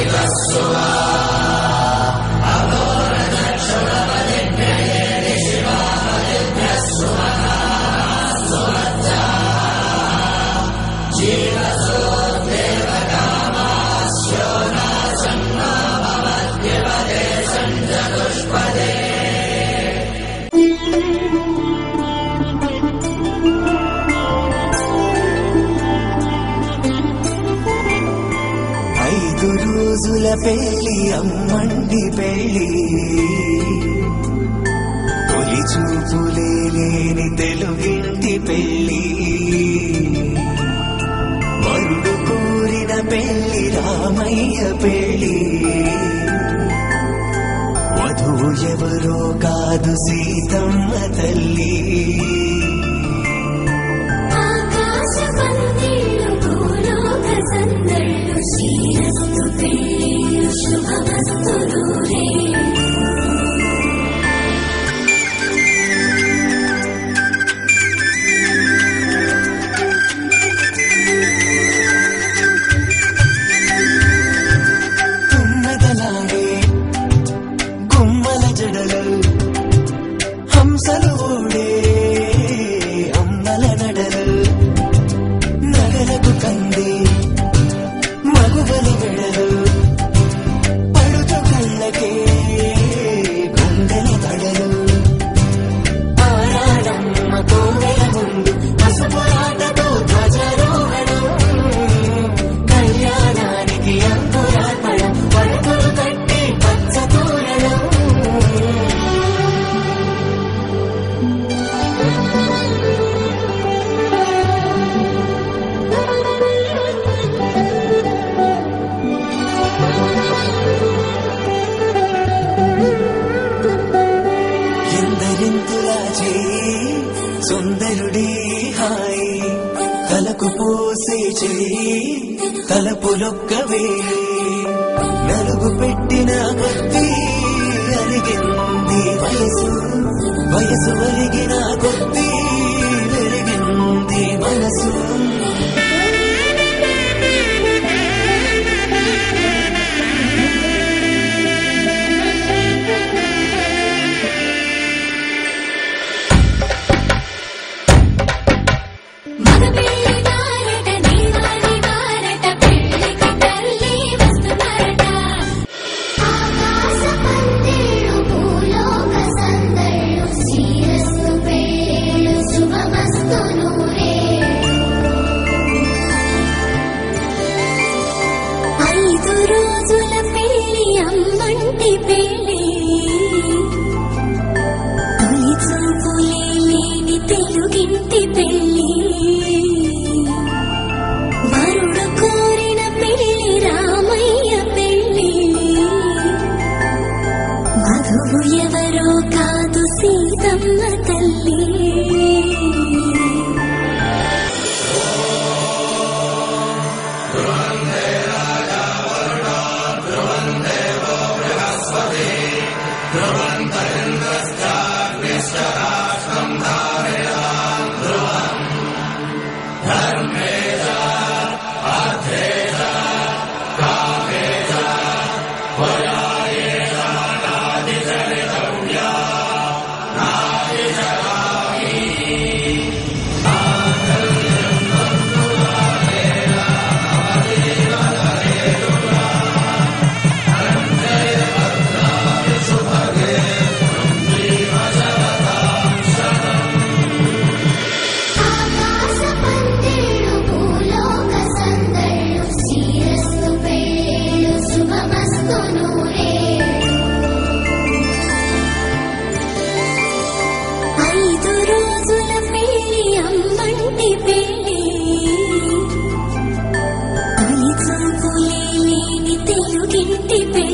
ఐదు రోజుల పెళ్లి అమ్మండి పెళ్లి తొలి చూపులే లేని తెలుగింటి పెళ్లి వరుడు కోరిన పెళ్లి రామయ్య పెళ్లి వధువు ఎవరో కాదు సీతమ్మ తల్లి ఆకాశ పందిళ్ళు భూలోక సందళ్ళు శ్రీరస్తు పెళ్ళిళ్ళు శుభమస్తు రే తుమ్మెదలాడే గుమ్మల జడలు హంసలు ఓడే అమ్మల నడలు నగలకు కంది మగువల వెడలు పడుతు కళ్ళకే గుండెల తడలు ఆరాడమ్మ కోవెల ముందు పసుపు ఆటతో ధ్వజారోహణం కళ్యాణానికి అంకురార్పణం పడుకులు కట్టి పచ్చ తోరణం ఎందరింతులా చేయి సుందరుడే హాయి తలకు పోసే చేయి తలపులొక్కవే నలుగు పెట్టిన కొద్దీ అరిగింది వయసు వయసు అరిగిన కొద్దీ పెరిగింది మనసు మగ పెళ్లి వారట నీవారి వారట పెళ్లికి తల్లి వస్తున్నారట ఆకాశ పందిళ్ళు భూలోక సందళ్ళు శ్రీరస్తు పెళ్ళిళ్ళు శుభమస్తు నూరే ఐదు రోజుల పెళ్లి అమ్మంటి పెళ్లి తొలి చూపులే లేని తెలుగింటి పెళ్లి వరుడు కోరిన పెళ్లి రామయ్య పెళ్లి మధువు ఎవరో కాదు సీతమ్మ తల్లి ఆకాశ పందిళ్ళు భూలోక సందళ్ళు శ్రీరస్తు పెళ్ళిళ్ళు శుభమస్తు నూరే ఐదు రోజుల పెళ్లి అమ్మంటి పెళ్లి తొలి చూపులే లేని తెలుగింటి పెళ్లి